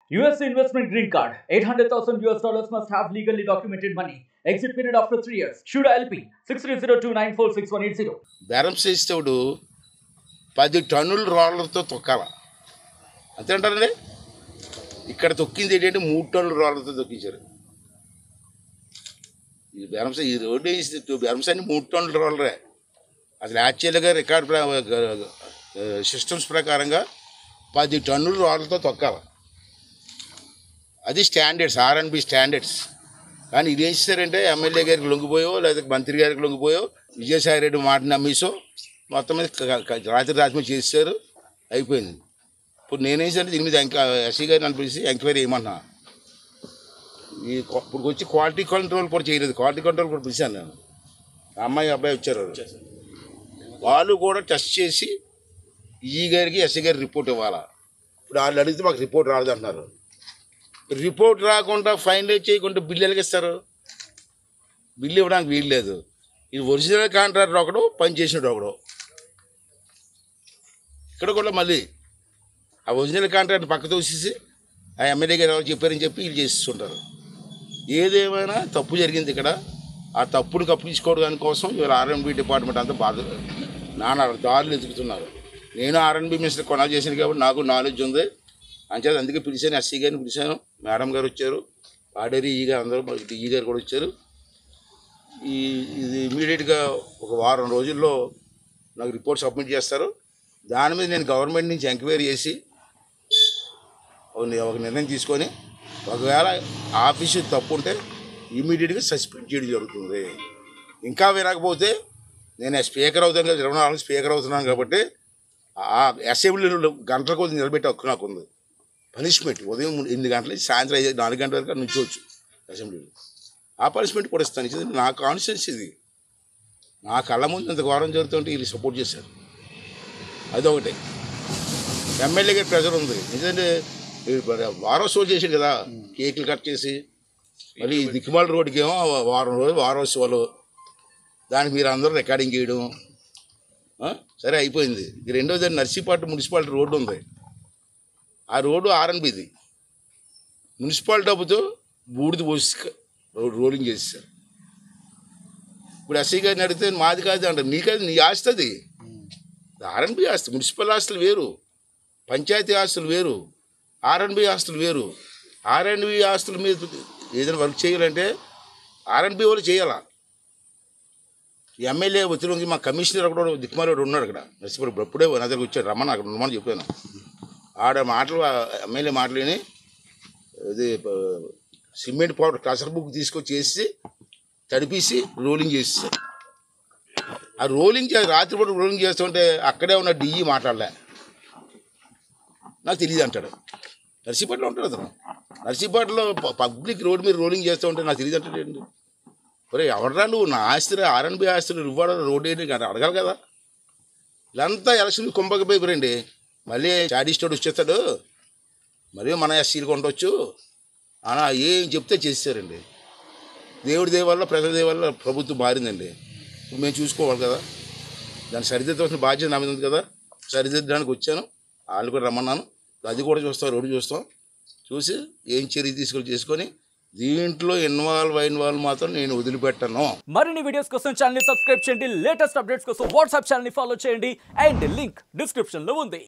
US investment green card. 800,000 US dollars must have legally documented money. Exit period after 3 years. Shuda LP 6302946180. బేరం చేసేవాడు పది టన్నుల రోలర్తో తొక్కాల అంతే అంటారండి ఇక్కడ తొక్కింది ఏంటంటే మూడు టన్నుల రోలర్తో తొక్కించారు ఈ బేరంస ఈ రోడ్డు వేసి బేరంస అన్ని మూడు టన్నుల రోలరే అసలు యాక్చువల్గా రికార్డ్ సిస్టమ్స్ ప్రకారంగా పది టన్నుల రోలర్తో తొక్కాలి అది స్టాండర్డ్స్ ఆర్ఎన్బి స్టాండర్డ్స్ కానీ ఇది ఏం చేశారంటే ఎమ్మెల్యే గారికి లొంగిపోయో లేదా మంత్రి గారికి లొంగిపోయో విజయసాయి రెడ్డి మాట నమ్మేసో మొత్తం మీద క- క- రాత్రి రాత్రి మీద చేశారు అయిపోయింది ఇప్పుడు నేనేం చేశాను దీని మీద ఎంక్వై ఎస్సీ గారిని నన్ను పిలిచి ఎంక్వైరీ చేయమన్నా ఈ కొ- ఇప్పుడు వచ్చి క్వాలిటీ కంట్రోల్ కూడా చేయలేదు క్వాలిటీ కంట్రోల్ కూడా పిలిచాను నేను ఆ అమ్మాయి అబ్బాయి వచ్చారు వాళ్ళు కూడా టెస్ట్ చేసి ఈ గారికి ఎస్సీ గారికి రిపోర్ట్ ఇవ్వాలా ఇప్పుడు వాళ్ళు అడిగితే మాకు రిపోర్ట్ రాలేదు అంటున్నారు రిపోర్ట్ రాకుండా ఫైనలైజ్ చేయకుండా బిల్లు ఎలాగిస్తారు బిల్లు ఇవ్వడానికి వీలు లేదు ఇది ఒరిజినల్ కాంట్రాక్టర్ ఒకడు పని చేసినట్టు ఒకడు ఇక్కడ కూడా మళ్ళీ ఆ ఒరిజినల్ కాంట్రాక్ట్ పక్క తోసేసి ఆ ఎమ్మెల్యే గారు ఎవరు చెప్పారని చెప్పి వీళ్ళు చేస్తుంటారు ఏదేమైనా తప్పు జరిగింది ఇక్కడ ఆ తప్పుడు కప్పించుకోవడానికి కోసం ఇవాళ ఆర్ఎన్బి డిపార్ట్మెంట్ అంతా బాధ నాన్న దారులు ఎదుగుతున్నారు నేను ఆర్ఎన్బి మినిస్టర్ కొనాలి చేశాను కాబట్టి నాకు నాలెడ్జ్ ఉంది అంచేది అందుకే పిలిచాను ఎస్సీ గారిని పిలిచాను మేడం గారు వచ్చారు ఆడేరి ఈ గారు అందరూ ఈ గారు కూడా వచ్చారు ఈ ఇది ఇమీడియట్గా ఒక వారం రోజుల్లో నాకు రిపోర్ట్ సబ్మిట్ చేస్తారు దాని మీద నేను గవర్నమెంట్ నుంచి ఎంక్వైరీ చేసి ఒక ని- ఒక నిర్ణయం తీసుకొని ఒకవేళ ఆఫీసు తప్పు ఉంటే ఇమీడియట్గా సస్పెండ్ చేయడం జరుగుతుంది ఇంకా వినకపోతే నేను స్పీకర్ అవుతాను కదా ఇరవై నాలుగు స్పీకర్ అవుతున్నాను కాబట్టి ఆ అసెంబ్లీలో గంటల కొద్ది నిలబెట్టే హక్కు నాకు ఉంది పనిష్మెంట్ ఉదయం ఎనిమిది గంటల నుంచి సాయంత్రం ఐదు నాలుగు గంటల వరకు నుంచోవచ్చు అసెంబ్లీలో ఆ పనిష్మెంట్ కూడా ఇస్తాను ఇది నా కాన్షియన్స్ ఇది నా కళ్ళ ముందు ఇంత ఘోరం జరుగుతుంటే వీళ్ళు సపోర్ట్ చేశారు అదొకటి ఎమ్మెల్యే గారి ప్రెజర్ ఉంది ఎందుకంటే ఈ వారోత్సవాలు చేసాడు కదా కేకులు కట్ చేసి మళ్ళీ ఈ దిక్కుమాల రోడ్డుకి ఏమో వారం రోజులు వారోత్సవాలు దానికి మీరు అందరూ రికార్డింగ్ చేయడం ఆ? సరే అయిపోయింది ఈ రెండోది నర్సీపట్నం మున్సిపాలిటీ రోడ్డు ఉంది ఆ రోడ్డు ఆర్ఎన్బిది మున్సిపాలిటీ డబ్బుతో బూడిద పోసి రో- రోలింగ్ చేసేసారు ఇప్పుడు ఎస్సీ గారిని అడిగితే మాది కాదు అంటారు నీకది నీ ఆస్తి అది ఆర్ఎన్బి ఆస్తి మున్సిపల్ ఆస్తులు వేరు పంచాయతీ ఆస్తులు వేరు ఆర్ఎన్బి ఆస్తులు వేరు ఆర్ఎన్బి ఆస్తుల మీద ఏదైనా వర్క్ చేయాలంటే ఆర్ఎన్బి వాళ్ళు చేయాలా ఎమ్మెల్యే ఒత్తిడికి మా కమిషనర్ కూడా దిక్కుమారేడు ఉన్నాడు అక్కడ నర్సిపల్లి ఇప్పుడు అప్పుడే నా దగ్గరకు వచ్చాడు రమ్మని అక్కడ ఉండమని చెప్పాను ఆడ మాటలు ఆ ఎమ్మెల్యే మాటలు విని ఇది ఆ, సిమెంట్ పౌడర్ కసర బుక్ తీసుకొచ్చి వేసి తడిపేసి రోలింగ్ చేసేసారు ఆ రోలింగ్ చే రాత్రిపూట రోలింగ్ చేస్తుంటే అక్కడే ఉన్న డిఈ మాట్లాడలే నాకు తెలియదు అంటాడు నర్సీపట్నంలో ఉంటాడు అతను నర్సీపట్నంలో ప- పబ్లిక్ రోడ్ మీద రోలింగ్ చేస్తూ ఉంటే నాకు తెలియదు అంటాడు ఏంటి ఒరే ఎవడరా నువ్వు నా ఆస్తి ఆర్ఎన్బి ఆస్తులు ఇవ్వడా రోడ్డు ఏంటి అని అడగాలి కదా ఇదంతా ఎలక్షన్ కుంభకపోయిపోరండి మళ్ళీ చాడిస్టోడు వచ్చేస్తాడు మరీ మన ఎస్సీలు కొండవచ్చు అలా ఏం చెప్తే చేసేసారండి దేవుడి దేవ వల్ల ప్రజల దేవ వల్ల ప్రభుత్వం మారిందండి ఇప్పుడు మేము చూసుకోవాలి కదా దాన్ని సరిదిద్దవలసిన బాధ్యత నా మీద ఉంది కదా సరిదిద్దడానికి వచ్చాను వాళ్ళు కూడా రమ్మన్నాను అది కూడా చూస్తాం రోడ్డు చూస్తాం చూసి ఏం చర్య తీసుకొని చేసుకొని దీంట్లో ఇన్వాల్వ్ అయిన వాళ్ళు మాత్రం నేను వదిలిపెట్టను మరిన్ని వీడియోస్ కోసం ఛానల్ సబ్స్క్రైబ్ చేయండి లేటెస్ట్ అప్డేట్స్ కోసం వాట్సాప్ ఛానల్ ఫాలో చేయండి అండ్ లింక్ డిస్క్రిప్షన్ లో ఉంది